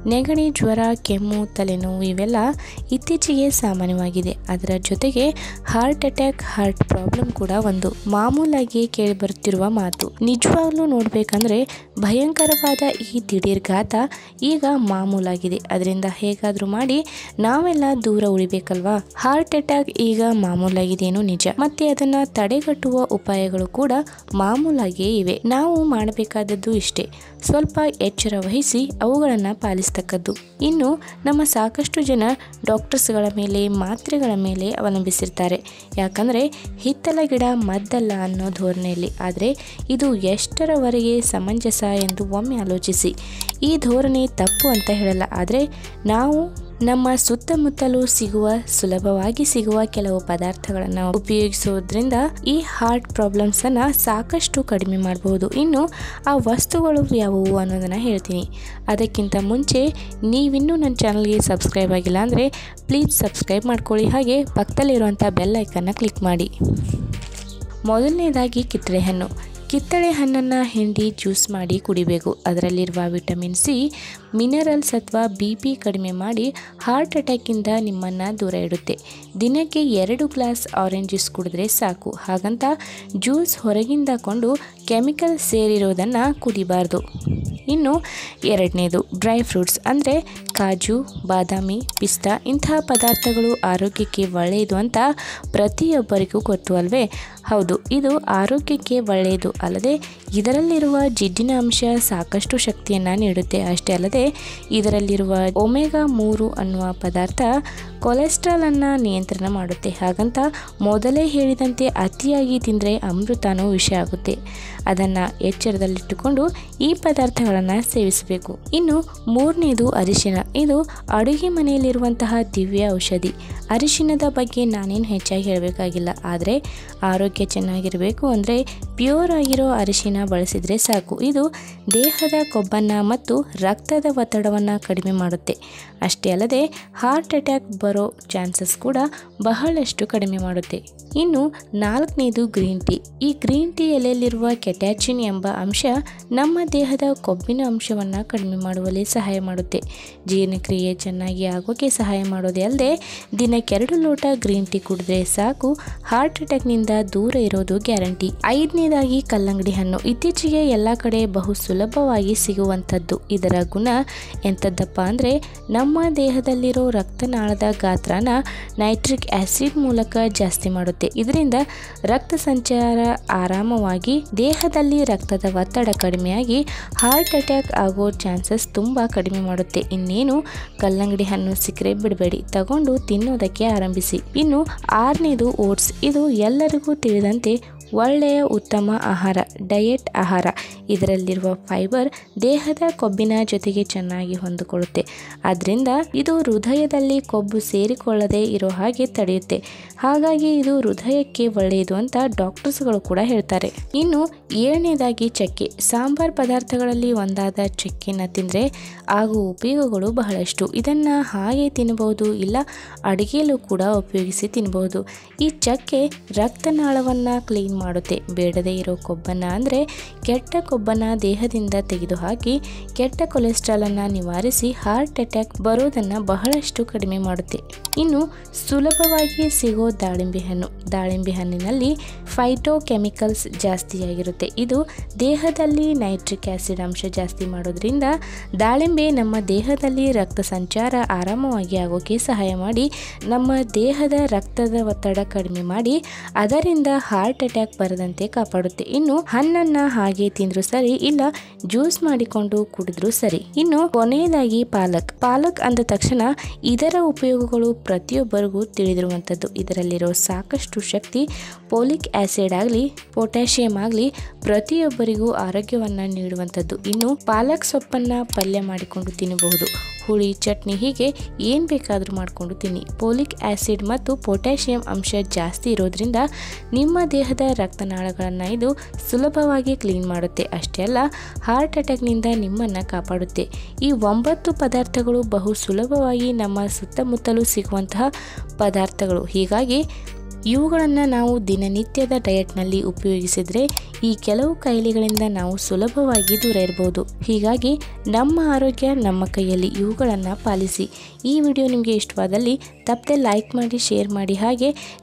ನೆಗಡಿ ಜ್ವರ ಕೆಮ್ಮು ತಲೆನೋವು ಇವೆಲ್ಲ ಇತ್ತೀಚೆಗೆ ಸಾಮಾನ್ಯವಾಗಿದೆ ಅದರ ಜೊತೆಗೆ ಹಾರ್ಟ್ ಅಟ್ಯಾಕ್ ಹಾರ್ಟ್ ಪ್ರಾಬ್ಲಮ್ ಕೂಡ ಒಂದು ಮಾಮೂಲಾಗಿ ಕೇಳಿಬರುತ್ತಿರುವ ಮಾತು ನಿಜವಾಗ್ಲೂ ನೋಡಬೇಕಂದ್ರೆ ಭಯಂಕರವಾದ ಈ ದಿಢೀರ್ ಘಾತ ಈಗ ಮಾಮೂಲಾಗಿದೆ ಅದರಿಂದ ಹೇಗಾದರೂ ಮಾಡಿ ನಾವೆಲ್ಲ ದೂರ ಉಳಿಬೇಕಲ್ವಾ ಹಾರ್ಟ್ ಅಟ್ಯಾಕ್ ಈಗ ಮಾಮೂಲಾಗಿದೆಯೇನೋ ನಿಜ ಮತ್ತೆ ಅದನ್ನ ತಡೆಗಟ್ಟುವ ಉಪಾಯಗಳು ಕೂಡ ಮಾಮೂಲಾಗಿಯೇ ಇವೆ ನಾವು ಮಾಡಬೇಕಾದದ್ದು ಇಷ್ಟೇ ಸ್ವಲ್ಪ ಎಚ್ಚರ ವಹಿಸಿ ಅವುಗಳನ್ನು ಪಾಲಿಸ್ತಕ್ಕದ್ದು ಇನ್ನು ನಮ್ಮ ಸಾಕಷ್ಟು ಜನ ಡಾಕ್ಟರ್ಸ್ಗಳ ಮೇಲೆ ಮಾತ್ರೆಗಳ ಮೇಲೆ ಅವಲಂಬಿಸಿರ್ತಾರೆ ಯಾಕಂದರೆ ಹಿತ್ತಲ ಗಿಡ ಮದ್ದಲ್ಲ ಅನ್ನೋ ಧೋರಣೆಯಲ್ಲಿ ಆದರೆ ಇದು ಎಷ್ಟರವರೆಗೆ ಸಮಂಜಸ ಎಂದು ಒಮ್ಮೆ ಆಲೋಚಿಸಿ ಈ ಧೋರಣೆ ತಪ್ಪು ಅಂತ ಹೇಳಲ್ಲ ಆದರೆ ನಾವು ನಮ್ಮ ಸುತ್ತಮುತ್ತಲೂ ಸಿಗುವ ಸುಲಭವಾಗಿ ಸಿಗುವ ಕೆಲವು ಪದಾರ್ಥಗಳನ್ನು ಉಪಯೋಗಿಸೋದ್ರಿಂದ ಈ ಹಾರ್ಟ್ ಪ್ರಾಬ್ಲಮ್ಸ್ ಅನ್ನ ಸಾಕಷ್ಟು ಕಡಿಮೆ ಮಾಡಬಹುದು ಇನ್ನು ಆ ವಸ್ತುಗಳು ಯಾವುವು ಅನ್ನೋದನ್ನ ಹೇಳ್ತೀನಿ ಅದಕ್ಕಿಂತ ಮುಂಚೆ ನೀವಿನ್ನೂ ನನ್ನ ಚಾನಲ್ಗೆ ಸಬ್ಸ್ಕ್ರೈಬ್ ಆಗಿಲ್ಲ ಅಂದರೆ ಪ್ಲೀಸ್ ಸಬ್ಸ್ಕ್ರೈಬ್ ಮಾಡ್ಕೊಳ್ಳಿ ಹಾಗೆ ಪಕ್ಕದಲ್ಲಿರುವಂಥ ಬೆಲ್ ಐಕನ್ನ ಕ್ಲಿಕ್ ಮಾಡಿ ಮೊದಲನೇದಾಗಿ ಕಿತ್ತಳೆ ಹಣ್ಣು ಕಿತ್ತಳೆ ಹಣ್ಣನ್ನು ಹಿಂಡಿ ಜ್ಯೂಸ್ ಮಾಡಿ ಕುಡಿಬೇಕು ಅದರಲ್ಲಿರುವ ವಿಟಮಿನ್ ಸಿ ಮಿನರಲ್ಸ್ ಅಥವಾ ಬಿ ಪಿ ಕಡಿಮೆ ಮಾಡಿ ಹಾರ್ಟ್ ಅಟ್ಯಾಕಿಂದ ನಿಮ್ಮನ್ನು ದೂರ ಇಡುತ್ತೆ ದಿನಕ್ಕೆ ಎರಡು ಗ್ಲಾಸ್ ಆರೆಂಜ್ ಜ್ಯೂಸ್ ಕುಡಿದ್ರೆ ಸಾಕು ಹಾಗಂತ ಜ್ಯೂಸ್ ಹೊರಗಿಂದ ಕೊಂಡು ಕೆಮಿಕಲ್ ಸೇರಿರೋದನ್ನು ಕುಡಿಬಾರ್ದು ಇನ್ನು ಎರಡನೇದು ಡ್ರೈ ಫ್ರೂಟ್ಸ್ ಅಂದರೆ ಕಾಜು ಬಾದಾಮಿ ಪಿಸ್ತಾ ಇಂತಹ ಪದಾರ್ಥಗಳು ಆರೋಗ್ಯಕ್ಕೆ ಒಳ್ಳೆಯದು ಅಂತ ಪ್ರತಿಯೊಬ್ಬರಿಗೂ ಗೊತ್ತು ಅಲ್ವೇ ಹೌದು ಇದು ಆರೋಗ್ಯಕ್ಕೆ ಒಳ್ಳೆಯದು ಅಲ್ಲದೆ ಇದರಲ್ಲಿರುವ ಜಿಡ್ಡಿನ ಅಂಶ ಸಾಕಷ್ಟು ಶಕ್ತಿಯನ್ನು ನೀಡುತ್ತೆ ಅಷ್ಟೇ ಅಲ್ಲದೆ ಇದರಲ್ಲಿರುವ ಒಮೆಗಾ ಮೂರು ಅನ್ನುವ ಪದಾರ್ಥ ಕೊಲೆಸ್ಟ್ರಾಲನ್ನು ನಿಯಂತ್ರಣ ಮಾಡುತ್ತೆ ಹಾಗಂತ ಮೊದಲೇ ಹೇಳಿದಂತೆ ಅತಿಯಾಗಿ ತಿಂದರೆ ಅಮೃತನೂ ವಿಷ ಆಗುತ್ತೆ ಅದನ್ನು ಎಚ್ಚರದಲ್ಲಿಟ್ಟುಕೊಂಡು ಈ ಪದಾರ್ಥಗಳನ್ನು ಸೇವಿಸಬೇಕು ಇನ್ನು ಮೂರನೇದು ಅರಿಶಿನ ಇದು ಅಡುಗೆ ಮನೆಯಲ್ಲಿರುವಂತಹ ದಿವ್ಯ ಔಷಧಿ ಅರಿಶಿನದ ಬಗ್ಗೆ ನಾನೇನು ಹೆಚ್ಚಾಗಿ ಹೇಳಬೇಕಾಗಿಲ್ಲ ಆದರೆ ಆರೋಗ್ಯ ಚೆನ್ನಾಗಿರಬೇಕು ಅಂದರೆ ಪ್ಯೂರ್ ಆಗಿರೋ ಅರಿಶಿನ ಬಳಸಿದರೆ ಸಾಕು ಇದು ದೇಹದ ಕೊಬ್ಬನ್ನು ಮತ್ತು ರಕ್ತದ ಒತ್ತಡವನ್ನು ಕಡಿಮೆ ಮಾಡುತ್ತೆ ಅಷ್ಟೇ ಅಲ್ಲದೆ ಹಾರ್ಟ್ ಅಟ್ಯಾಕ್ ಬರೋ ಚಾನ್ಸಸ್ ಕೂಡ ಬಹಳಷ್ಟು ಕಡಿಮೆ ಮಾಡುತ್ತೆ ಇನ್ನು ನಾಲ್ಕನೇದು ಗ್ರೀನ್ ಟೀ ಈ ಗ್ರೀನ್ ಟೀ ಎಲೆಯಲ್ಲಿರುವ ಕೆಟ್ಯಾಚಿನ್ ಎಂಬ ಅಂಶ ನಮ್ಮ ದೇಹದ ಕೊಬ್ಬಿನ ಅಂಶವನ್ನು ಕಡಿಮೆ ಮಾಡುವಲ್ಲಿ ಸಹಾಯ ಮಾಡುತ್ತೆ ಜೀರ್ಣಕ್ರಿಯೆ ಚೆನ್ನಾಗಿ ಆಗೋಕ್ಕೆ ಸಹಾಯ ಮಾಡೋದೇ ಅಲ್ಲದೆ ದಿನಕ್ಕೆರಡು ಲೋಟ ಗ್ರೀನ್ ಟೀ ಕುಡಿದ್ರೆ ಸಾಕು ಹಾರ್ಟ್ ಅಟ್ಯಾಕ್ನಿಂದ ದೂರ ಇರೋದು ಗ್ಯಾರಂಟಿ ಐದನೇದಾಗಿ ಕಲ್ಲಂಗಡಿ ಹಣ್ಣು ಇತ್ತೀಚೆಗೆ ಎಲ್ಲ ಕಡೆ ಬಹು ಸುಲಭವಾಗಿ ಸಿಗುವಂಥದ್ದು ಇದರ ಗುಣ ಎಂಥದ್ದಪ್ಪ ಅಂದರೆ ನಮ್ಮ ದೇಹದಲ್ಲಿರೋ ರಕ್ತನಾಳದ ಗಾತ್ರನ ನೈಟ್ರಿಕ್ ಆಸಿಡ್ ಮೂಲಕ ಜಾಸ್ತಿ ಮಾಡುತ್ತೆ ಇದರಿಂದ ರಕ್ತ ಸಂಚಾರ ಆರಾಮವಾಗಿ ದೇಹದಲ್ಲಿ ರಕ್ತದ ಒತ್ತಡ ಕಡಿಮೆಯಾಗಿ ಹಾರ್ಟ್ ಅಟ್ಯಾಕ್ ಆಗೋ ಚಾನ್ಸಸ್ ತುಂಬ ಕಡಿಮೆ ಮಾಡುತ್ತೆ ಇನ್ನೇನು ಕಲ್ಲಂಗಡಿ ಹಣ್ಣು ಸಿಕ್ಕರೆ ಬಿಡಬೇಡಿ ತಗೊಂಡು ತಿನ್ನೋದಕ್ಕೆ ಆರಂಭಿಸಿ ಇನ್ನು ಆರನೇದು ಓಟ್ಸ್ ಇದು ಎಲ್ಲರಿಗೂ ತಿಳಿದಂತೆ ಒಳ್ಳೆಯ ಉತ್ತಮ ಆಹಾರ ಡಯಟ್ ಆಹಾರ ಇದರಲ್ಲಿರುವ ಫೈಬರ್ ದೇಹದ ಕೊಬ್ಬಿನ ಜೊತೆಗೆ ಚೆನ್ನಾಗಿ ಹೊಂದಿಕೊಳ್ಳುತ್ತೆ ಆದ್ದರಿಂದ ಇದು ಹೃದಯದಲ್ಲಿ ಕೊಬ್ಬು ಸೇರಿಕೊಳ್ಳದೆ ಇರೋ ಹಾಗೆ ತಡೆಯುತ್ತೆ ಹಾಗಾಗಿ ಇದು ಹೃದಯಕ್ಕೆ ಒಳ್ಳೆಯದು ಅಂತ ಡಾಕ್ಟರ್ಸ್ಗಳು ಕೂಡ ಹೇಳ್ತಾರೆ ಇನ್ನು ಏಳನೇದಾಗಿ ಚಕ್ಕೆ ಸಾಂಬಾರ್ ಪದಾರ್ಥಗಳಲ್ಲಿ ಒಂದಾದ ಚಕ್ಕೆನ ತಿಂದರೆ ಆಗುವ ಉಪಯೋಗಗಳು ಬಹಳಷ್ಟು ಇದನ್ನು ಹಾಗೆ ತಿನ್ನಬಹುದು ಇಲ್ಲ ಅಡುಗೆಯಲ್ಲೂ ಕೂಡ ಉಪಯೋಗಿಸಿ ತಿನ್ನಬಹುದು ಈ ಚಕ್ಕೆ ರಕ್ತನಾಳವನ್ನು ಕ್ಲೀನ್ ಮಾಡುತ್ತೆ ಬೇಡದೇ ಇರೋ ಕೊಬ್ಬನ್ನು ಅಂದರೆ ಕೆಟ್ಟ ಕೊಬ್ಬನ್ನು ದೇಹದಿಂದ ತೆಗೆದುಹಾಕಿ ಕೆಟ್ಟ ಕೊಲೆಸ್ಟ್ರಾಲನ್ನು ನಿವಾರಿಸಿ ಹಾರ್ಟ್ ಅಟ್ಯಾಕ್ ಬರೋದನ್ನು ಬಹಳಷ್ಟು ಕಡಿಮೆ ಮಾಡುತ್ತೆ ಇನ್ನು ಸುಲಭವಾಗಿ ಸಿಗೋ ದಾಳಿಂಬೆ ಹಣ್ಣು ದಾಳಿಂಬೆ ಹಣ್ಣಿನಲ್ಲಿ ಫೈಟೋ ಕೆಮಿಕಲ್ಸ್ ಜಾಸ್ತಿಯಾಗಿರುತ್ತೆ ಇದು ದೇಹದಲ್ಲಿ ನೈಟ್ರಿಕ್ ಆಸಿಡ್ ಅಂಶ ಜಾಸ್ತಿ ಮಾಡೋದ್ರಿಂದ ದಾಳಿಂಬೆ ನಮ್ಮ ದೇಹದಲ್ಲಿ ರಕ್ತ ಸಂಚಾರ ಆರಾಮವಾಗಿ ಆಗೋಕೆ ಸಹಾಯ ಮಾಡಿ ನಮ್ಮ ದೇಹದ ರಕ್ತದ ಒತ್ತಡ ಕಡಿಮೆ ಮಾಡಿ ಅದರಿಂದ ಹಾರ್ಟ್ ಅಟ್ಯಾಕ್ ಬರದಂತೆ ಕಾಪಾಡುತ್ತೆ ಇನ್ನು ಹಣ್ಣನ್ನ ಹಾಗೆ ತಿಂದ್ರು ಸರಿ ಇಲ್ಲ ಜ್ಯೂಸ್ ಮಾಡಿಕೊಂಡು ಕುಡಿದ್ರು ಸರಿ ಇನ್ನು ಕೊನೆಯದಾಗಿ ಪಾಲಕ್ ಪಾಲಕ್ ಅಂದ ತಕ್ಷಣ ಇದರ ಉಪಯೋಗಗಳು ಪ್ರತಿಯೊಬ್ಬರಿಗೂ ತಿಳಿದಿರುವಂಥದ್ದು ಇದರಲ್ಲಿರೋ ಸಾಕಷ್ಟು ಶಕ್ತಿ ಪೋಲಿಕ್ ಆಸಿಡ್ ಆಗಲಿ ಪೊಟ್ಯಾಷಿಯಂ ಆಗಲಿ ಪ್ರತಿಯೊಬ್ಬರಿಗೂ ಆರೋಗ್ಯವನ್ನು ನೀಡುವಂಥದ್ದು ಇನ್ನು ಪಾಲಕ್ ಸೊಪ್ಪನ್ನು ಪಲ್ಯ ಮಾಡಿಕೊಂಡು ತಿನ್ನಬಹುದು ಹುಳಿ ಚಟ್ನಿ ಹೀಗೆ ಏನು ಬೇಕಾದರೂ ಮಾಡಿಕೊಂಡು ತಿನ್ನಿ ಪೋಲಿಕ್ ಆಸಿಡ್ ಮತ್ತು ಪೊಟ್ಯಾಷಿಯಂ ಅಂಶ ಜಾಸ್ತಿ ಇರೋದ್ರಿಂದ ನಿಮ್ಮ ದೇಹದ ರಕ್ತನಾಳಗಳನ್ನು ಇದು ಸುಲಭವಾಗಿ ಕ್ಲೀನ್ ಮಾಡುತ್ತೆ ಅಷ್ಟೇ ಅಲ್ಲ ಹಾರ್ಟ್ ಅಟ್ಯಾಕ್ನಿಂದ ನಿಮ್ಮನ್ನು ಕಾಪಾಡುತ್ತೆ ಈ ಒಂಬತ್ತು ಪದಾರ್ಥಗಳು ಬಹು ಸುಲಭವಾಗಿ ನಮ್ಮ ಸುತ್ತಮುತ್ತಲೂ ಸಿಗುವಂತಹ ಪದಾರ್ಥಗಳು ಹೀಗಾಗಿ ಇವುಗಳನ್ನು ನಾವು ದಿನನಿತ್ಯದ ಡಯಟ್ನಲ್ಲಿ ಉಪಯೋಗಿಸಿದರೆ ಈ ಕೆಲವು ಕಾಯಿಲೆಗಳಿಂದ ನಾವು ಸುಲಭವಾಗಿ ದೂರ ಇರ್ಬೋದು ಹೀಗಾಗಿ ನಮ್ಮ ಆರೋಗ್ಯ ನಮ್ಮ ಕೈಯಲ್ಲಿ ಇವುಗಳನ್ನು ಪಾಲಿಸಿ ಈ ವಿಡಿಯೋ ನಿಮಗೆ ಇಷ್ಟವಾದಲ್ಲಿ ತಪ್ಪದೆ ಲೈಕ್ ಮಾಡಿ ಶೇರ್ ಮಾಡಿ ಹಾಗೆ